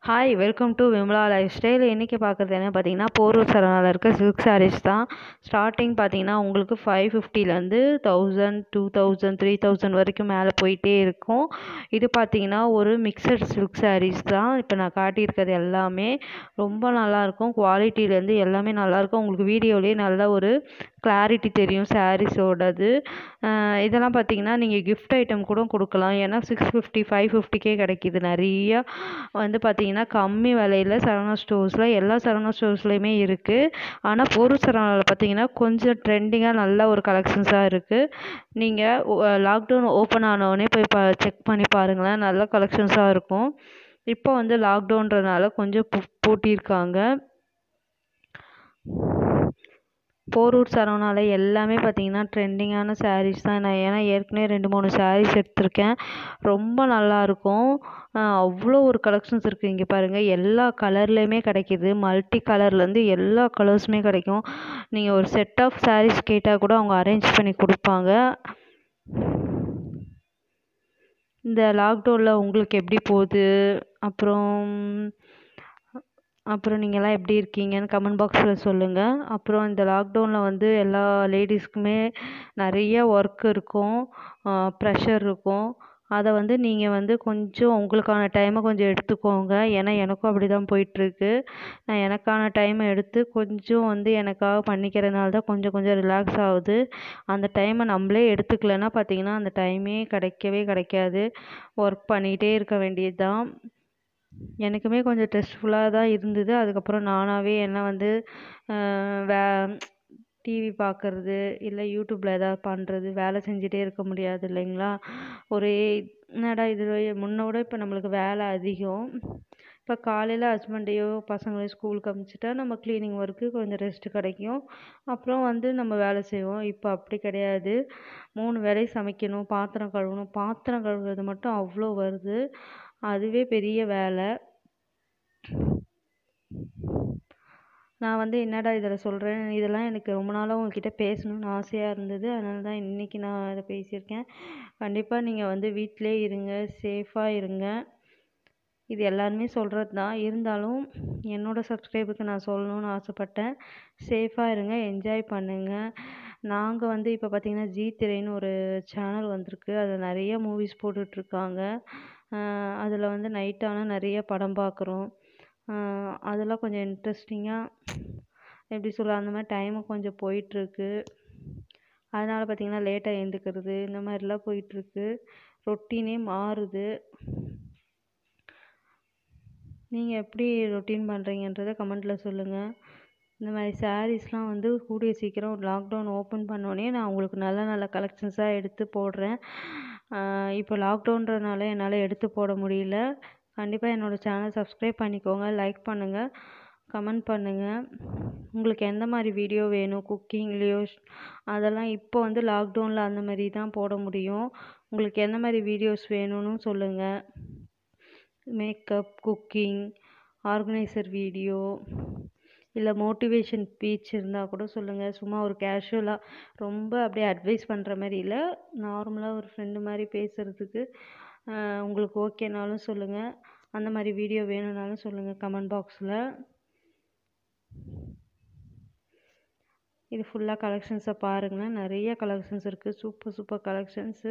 hi welcome to Vimala lifestyle இன்றைக்கி பார்க்குறது என்ன பார்த்தீங்கன்னா போரூர் சரவணாவில் இருக்க சில்க் சாரீஸ் தான் ஸ்டார்டிங் பார்த்தீங்கன்னா உங்களுக்கு ஃபைவ் ஃபிஃப்டிலேருந்து thousand two thousand three thousand வரைக்கும் மேலே போயிட்டே இருக்கும் இது பார்த்தீங்கன்னா ஒரு மிக்சட் சில்க் சாரீஸ் தான் இப்போ நான் காட்டியிருக்கிறது எல்லாமே ரொம்ப நல்லாயிருக்கும் குவாலிட்டிலேருந்து எல்லாமே நல்லாயிருக்கும் உங்களுக்கு வீடியோலேயே நல்ல ஒரு கிளாரிட்டி தெரியும் சாரீஸோடது இதெல்லாம் பார்த்தீங்கன்னா நீங்கள் கிஃப்ட் ஐட்டம் கூட கொடுக்கலாம் ஏன்னா சிக்ஸ் ஃபிஃப்டி ஃபைவ் ஃபிஃப்டிக்கே கிடைக்கிது நிறையா வந்து பார்த்தீங்கன்னா கம்மி விலையில சரவணா ஸ்டோர்ஸில் எல்லா சரவணா ஸ்டோர்ஸ்லையுமே இருக்குது ஆனால் போரூர் சரவணாவில் பார்த்தீங்கன்னா கொஞ்சம் ட்ரெண்டிங்காக நல்ல ஒரு கலெக்ஷன்ஸாக இருக்குது நீங்கள் லாக்டவுன் ஓப்பன் ஆனவுடனே போய் பா செக் பண்ணி பாருங்களேன் நல்ல கலெக்ஷன்ஸாக இருக்கும் இப்போ வந்து லாக்டவுன்றனால கொஞ்சம் பூ பூட்டியிருக்காங்க போரூர் சரவணாவில் எல்லாமே பார்த்தீங்கன்னா ட்ரெண்டிங்கான சாரீஸ் தான் நான் ஏன்னா ஏற்கனவே ரெண்டு மூணு சாரீஸ் எடுத்திருக்கேன் ரொம்ப நல்லாயிருக்கும் அவ்வளோ ஒரு கலெக்ஷன்ஸ் இருக்குது இங்கே பாருங்கள் எல்லா கலர்லேயுமே கிடைக்கிது மல்டி கலர்லேருந்து எல்லா கலர்ஸுமே கிடைக்கும் நீங்கள் ஒரு செட் ஆஃப் சாரீஸ் கேட்டால் கூட அவங்க அரேஞ்ச் பண்ணி கொடுப்பாங்க இந்த லாக்டவுனில் உங்களுக்கு எப்படி போகுது அப்புறம் அப்புறம் நீங்கள்லாம் எப்படி இருக்கீங்கன்னு கமெண்ட் பாக்ஸில் சொல்லுங்கள் அப்புறம் இந்த லாக்டவுனில் வந்து எல்லா லேடிஸ்க்குமே நிறைய ஒர்க் இருக்கும் ப்ரெஷர் இருக்கும் அதை வந்து நீங்கள் வந்து கொஞ்சம் உங்களுக்கான டைமை கொஞ்சம் எடுத்துக்கோங்க ஏன்னா எனக்கும் அப்படி தான் போயிட்டுருக்கு நான் எனக்கான டைமை எடுத்து கொஞ்சம் வந்து எனக்காக பண்ணிக்கிறனால தான் கொஞ்சம் கொஞ்சம் ரிலாக்ஸ் ஆகுது அந்த டைமை நம்மளே எடுத்துக்கலன்னா பார்த்தீங்கன்னா அந்த டைமே கிடைக்கவே கிடைக்காது ஒர்க் பண்ணிகிட்டே இருக்க வேண்டியது தான் எனக்குமே கொஞ்சம் ஸ்ட்ரெஸ்ஃபுல்லாக தான் இருந்தது அதுக்கப்புறம் நானாகவே என்ன வந்து வே டிவி பார்க்குறது இல்லை யூடியூப்பில் எதாவது பண்ணுறது வேலை செஞ்சுட்டே இருக்க முடியாது இல்லைங்களா ஒரே என்னடா இது முன்னோட இப்போ நம்மளுக்கு வேலை அதிகம் இப்போ காலையில் ஹஸ்பண்டையோ பசங்களையோ ஸ்கூலுக்கு அனுப்பிச்சிட்டா நம்ம க்ளீனிங் ஒர்க்கு கொஞ்சம் ரெஸ்ட்டு கிடைக்கும் அப்புறம் வந்து நம்ம வேலை செய்வோம் இப்போ அப்படி கிடையாது மூணு வேலையும் சமைக்கணும் பாத்திரம் கழுவணும் பாத்திரம் கழுவுறது மட்டும் அவ்வளோ வருது அதுவே பெரிய வேலை நான் வந்து என்னடா இதில் சொல்கிறேன் இதெல்லாம் எனக்கு ரொம்ப நாளாக உங்ககிட்ட பேசணும்னு ஆசையாக இருந்தது அதனால தான் இன்றைக்கி நான் இதை பேசியிருக்கேன் கண்டிப்பாக நீங்கள் வந்து வீட்டிலே இருங்க சேஃபாக இருங்க இது எல்லாருமே சொல்கிறது தான் இருந்தாலும் என்னோடய சப்ஸ்கிரைபருக்கு நான் சொல்லணும்னு ஆசைப்பட்டேன் சேஃபாக இருங்க என்ஜாய் பண்ணுங்கள் நாங்கள் வந்து இப்போ பார்த்திங்கன்னா ஜி திரைன்னு ஒரு சேனல் வந்திருக்கு அதில் நிறைய மூவிஸ் போட்டுட்ருக்காங்க அதில் வந்து நைட் ஆனால் நிறைய படம் பார்க்குறோம் அதெல்லாம் கொஞ்சம் இன்ட்ரெஸ்டிங்காக எப்படி சொல்ல அந்த மாதிரி டைமு கொஞ்சம் போயிட்டுருக்கு அதனால் பார்த்திங்கன்னா லேட்டாக எழுந்துக்கிறது இந்த மாதிரிலாம் போயிட்டுருக்கு ரொட்டீனே மாறுது நீங்கள் எப்படி ரொட்டீன் பண்ணுறீங்கன்றத கமெண்ட்டில் சொல்லுங்கள் இந்த மாதிரி சாரீஸ்லாம் வந்து கூடிய சீக்கிரம் லாக்டவுன் ஓப்பன் பண்ணோடனே நான் உங்களுக்கு நல்ல நல்ல கலெக்ஷன்ஸாக எடுத்து போடுறேன் இப்போ லாக்டவுன்றனால என்னால் எடுத்து போட முடியல கண்டிப்பாக என்னோடய சேனல் சப்ஸ்கிரைப் பண்ணிக்கோங்க லைக் பண்ணுங்கள் கமெண்ட் பண்ணுங்கள் உங்களுக்கு எந்த மாதிரி வீடியோ வேணும் குக்கிங்லேயோ அதெல்லாம் இப்போ வந்து லாக்டவுனில் அந்த மாதிரி தான் போட முடியும் உங்களுக்கு எந்த மாதிரி வீடியோஸ் வேணும்னு சொல்லுங்கள் மேக்கப் குக்கிங் ஆர்கனைசர் வீடியோ இல்லை மோட்டிவேஷன் ஸ்பீச் இருந்தால் கூட சொல்லுங்கள் சும்மா ஒரு கேஷுவலாக ரொம்ப அப்படியே அட்வைஸ் பண்ணுற மாதிரி இல்லை நார்மலாக ஒரு ஃப்ரெண்டு மாதிரி பேசுகிறதுக்கு உங்களுக்கு ஓகேனாலும் சொல்லுங்கள் அந்த மாதிரி வீடியோ வேணும்னாலும் சொல்லுங்கள் கமெண்ட் பாக்ஸில் இது ஃபுல்லாக கலெக்ஷன்ஸை பாருங்களேன் நிறைய கலெக்ஷன்ஸ் இருக்குது சூப்பர் சூப்பர் கலெக்ஷன்ஸு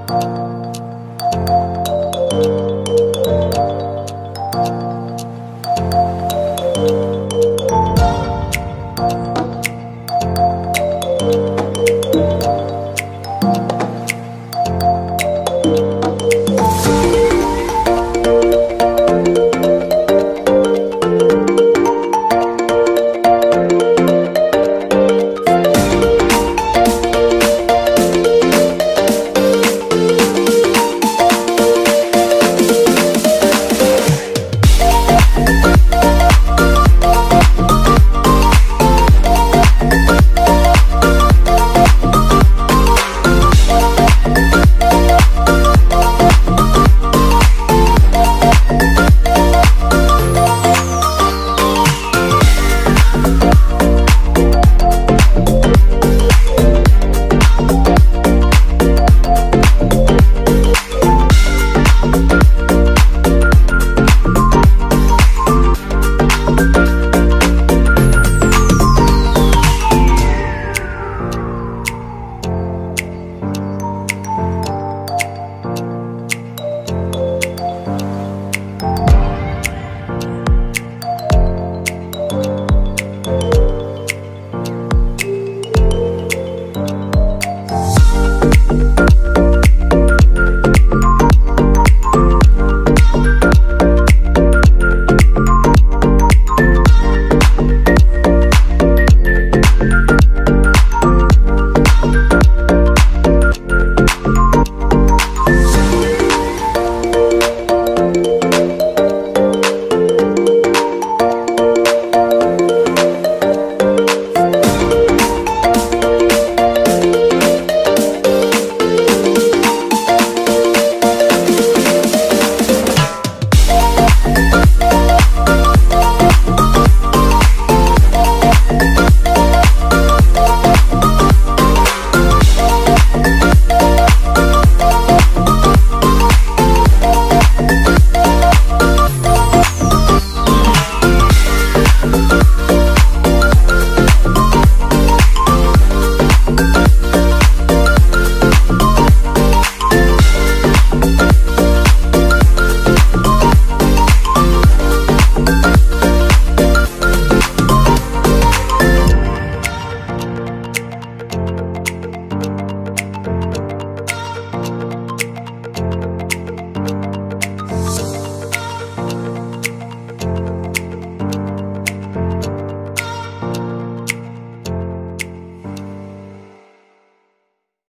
தேங்க்யூ